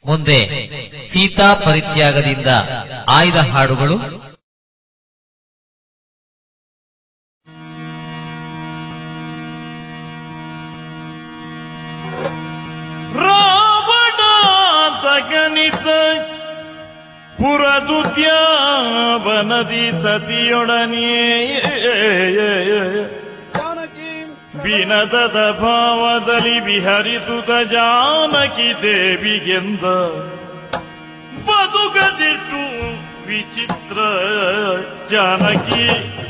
ಮುಂದೆ ಸೀತಾ ಪರಿತ್ಯಾಗದಿಂದ ಆಯ್ದ ಹಾಡುಗಳು ರಾವಣಾಂತಗಣಿತ ಪುರದುದ್ಯಾವನದಿ ಸತಿಯೊಡನೆಯೇ ಬಿನದದ ಭಾವದಲ್ಲಿ ವಿಹರಿಸುತ್ತ ಜಾನಕಿ ದೇವಿಗೆಂದ ಬದುಕದಿಟ್ಟು ವಿಚಿತ್ರ ಜಾನಕಿ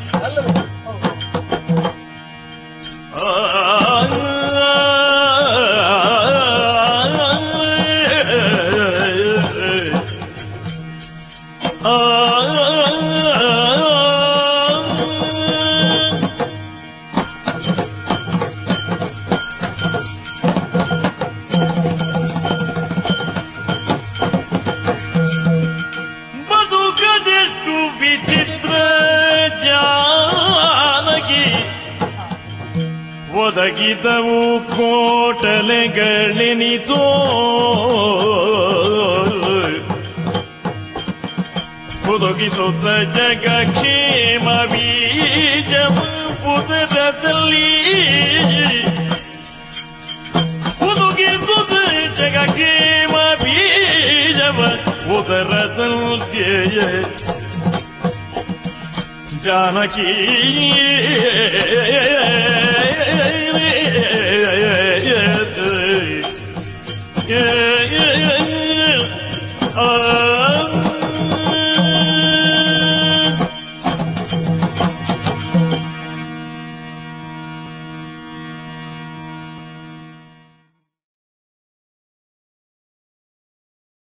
ಬದುಕದೆಷ್ಟು ವಿಚಿತ್ರ ಜಾನಕಿ ಒದಗಿದವು ಕೋಟಲೆಗಳೆನಿತೋ ಒದಗಿಸುತ್ತ ಜಗ ಕ್ಷೇಮ ಬೀಜವು ಉದರದಲ್ಲಿ ಒದಗಿಸುತ್ತ ಜಗ ಕ್ಷೇಮ ಬೀಜವ ಉದರದಲ್ಲಿ ಜಾನಕಿ Yeah.